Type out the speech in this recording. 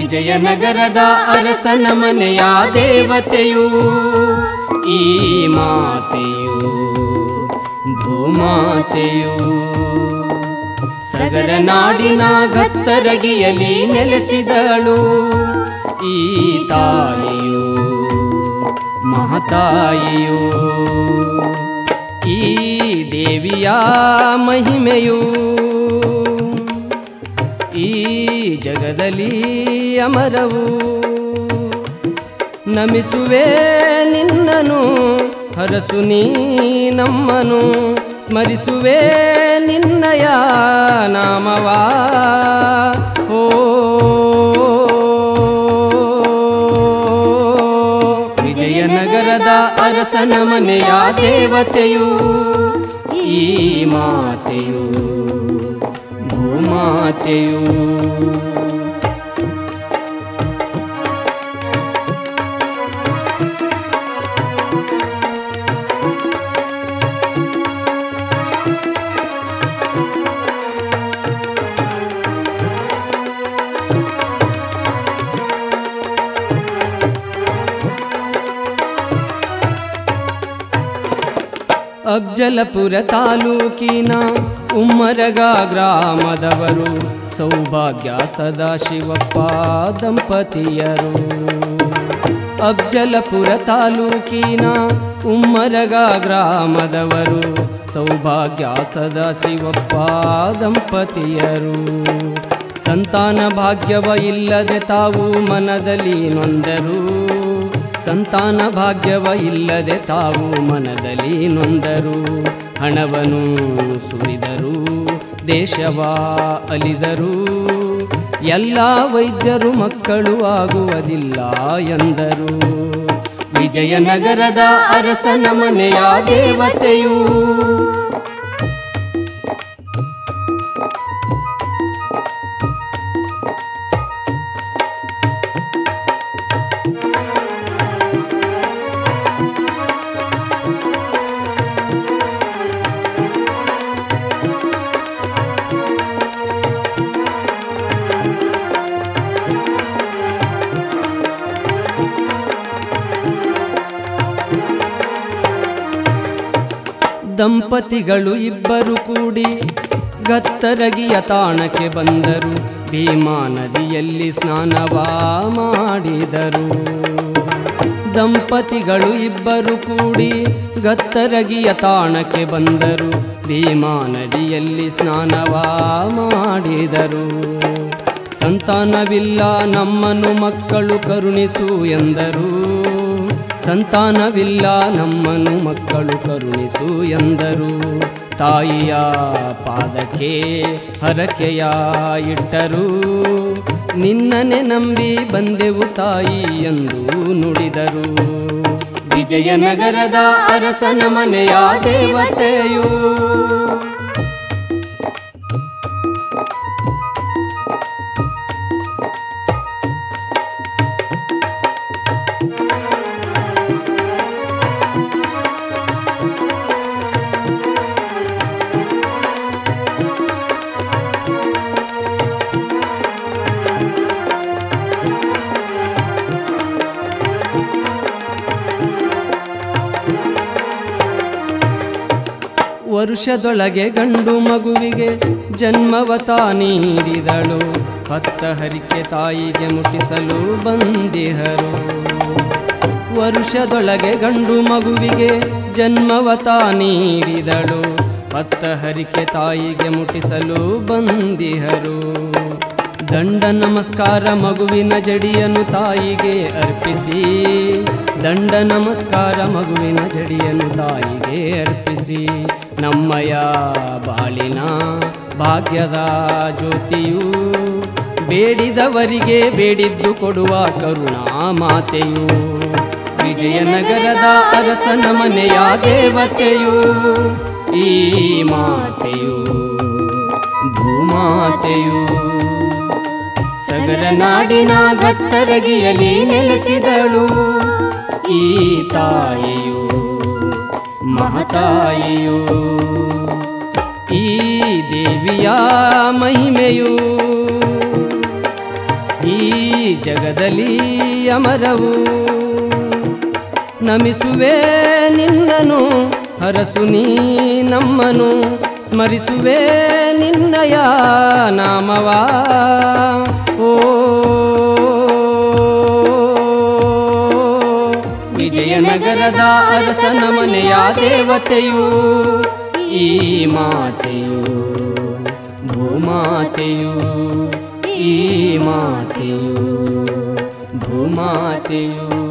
ವಿಜಯನಗರದ ಅರಸನ ಮನೆಯ ದೇವತೆಯು ಈ ಮಾತೆಯು ಭೂಮಾತೆಯು ಸಗರ ನಾಡಿನ ಗತ್ತರಗಿಯಲ್ಲಿ ನೆಲೆಸಿದಳು ಈ ತಾಯಿಯು ಮಹತಾಯಿಯು ಈ ದೇವಿಯ ಮಹಿಮೆಯು ಈ ಜಗದಲ್ಲಿ ಅಮರವು ನಮಿಸುವೆ ನಿನ್ನನು ಹರಸು ನೀ ನಮ್ಮನು ಸ್ಮರಿಸುವೆ ನಿನ್ನಯ ನಾಮವಾ ಓ ವಿಜಯನಗರದ ಅರಸನ ಮನೆಯ ದೇವತೆಯು ಈ ಮಾತೆಯು ಭೂಮಾತೆಯು ಅಫ್ಜಲಪುರ ತಾಲೂಕಿನ ಉಮ್ಮರಗ ಗ್ರಾಮದವರು ಸೌಭಾಗ್ಯ ಸದಾಶಿವಪ್ಪ ದಂಪತಿಯರು ಅಫ್ಜಲಪುರ ತಾಲೂಕಿನ ಉಮ್ಮರಗ ಗ್ರಾಮದವರು ಸೌಭಾಗ್ಯ ಸದಾಶಿವಪ್ಪ ದಂಪತಿಯರು ಸಂತಾನ ಭಾಗ್ಯವ ಇಲ್ಲದೆ ತಾವು ಮನದಲ್ಲಿ ನೊಂದರು ಸಂತಾನ ಭಾಗ್ಯವ ಇಲ್ಲದೆ ತಾವು ಮನದಲ್ಲಿ ನೊಂದರು ಹಣವನ್ನು ಸುರಿದರು ದೇಶವ ಅಲಿದರು ಎಲ್ಲ ವೈದ್ಯರು ಮಕ್ಕಳು ಆಗುವುದಿಲ್ಲ ಎಂದರು ವಿಜಯನಗರದ ಅರಸನ ಮನೆಯ ದೇವತೆಯು ದಂಪತಿಗಳು ಇಬ್ಬರು ಕೂಡಿ ಗತ್ತರಗಿಯ ತಾಣಕ್ಕೆ ಬಂದರು ಭೀಮಾ ನದಿಯಲ್ಲಿ ಸ್ನಾನವಾ ಮಾಡಿದರು ದಂಪತಿಗಳು ಇಬ್ಬರು ಕೂಡಿ ಗತ್ತರಗಿಯ ತಾಣಕ್ಕೆ ಬಂದರು ಭೀಮಾ ನದಿಯಲ್ಲಿ ಸ್ನಾನವಾ ಮಾಡಿದರು ಸಂತಾನವಿಲ್ಲ ನಮ್ಮನ್ನು ಮಕ್ಕಳು ಕರುಣಿಸು ಎಂದರು ಸಂತಾನವಿಲ್ಲ ನಮ್ಮನ್ನು ಮಕ್ಕಳು ಕರುಣಿಸು ಎಂದರು ತಾಯಿಯ ಪಾದಕ್ಕೆ ಹರಕೆಯ ಇಟ್ಟರು ನಿನ್ನನೆ ನಂಬಿ ಬಂದೆವು ತಾಯಿ ಎಂದು ನುಡಿದರು ವಿಜಯನಗರದ ಅರಸನ ಮನೆಯ ದೇವತೆಯು ವರುಷದೊಳಗೆ ಗಂಡು ಮಗುವಿಗೆ ಜನ್ಮವತ ನೀಡಿದಳು ಭತ್ತ ಹರಿಕೆ ತಾಯಿಗೆ ಮುಟ್ಟಿಸಲು ಬಂದಿಹರು ವರುಷದೊಳಗೆ ಗಂಡು ಮಗುವಿಗೆ ಜನ್ಮವತ ನೀಡಿದಳು ಭತ್ತ ಹರಿಕೆ ತಾಯಿಗೆ ಮುಟ್ಟಿಸಲು ಬಂದಿಹರು ದಂಡ ನಮಸ್ಕಾರ ಮಗುವಿನ ಜಡಿಯನ್ನು ತಾಯಿಗೆ ಅರ್ಪಿಸಿ ದಂಡ ನಮಸ್ಕಾರ ಮಗುವಿನ ಜಡಿಯನ್ನು ತಾಯಿಗೆ ಅರ್ಪಿಸಿ ನಮ್ಮಯ ಬಾಳಿನ ಭಾಗ್ಯದ ಜ್ಯೋತಿಯು ಬೇಡಿದವರಿಗೆ ಬೇಡಿದ್ದು ಕೊಡುವ ಕರುಣಾ ಮಾತೆಯು ವಿಜಯನಗರದ ಅರಸನ ಮನೆಯ ದೇವತೆಯು ಈ ಮಾತೆಯು ಭೂಮಾತೆಯು ಸಗರ ನಾಡಿನ ಗತ್ತರಗಿಯಲ್ಲಿ ನೆಲೆಸಿದಳು ಈ ತಾಯಿಯು ಮಹತಾಯಿಯು ಈ ದೇವಿಯ ಮಹಿಮೆಯು ಈ ಜಗದಲ್ಲಿ ಅಮರವು ನಮಿಸುವೆ ನಿನ್ನನು ಹರಸು ನೀ ನಮ್ಮನು ಸ್ಮರಿಸುವೆ ನಿನ್ನಯ ನಾಮವಾ ಓ ವಿಜಯನಗರದ ಅರಸನ ಮನೆಯ ದೇವತೆಯು ಈ ಮಾತೆಯು ಭೂಮಾತೆಯು ಈ ಮಾತೆಯು ಭೂಮಾತೆಯು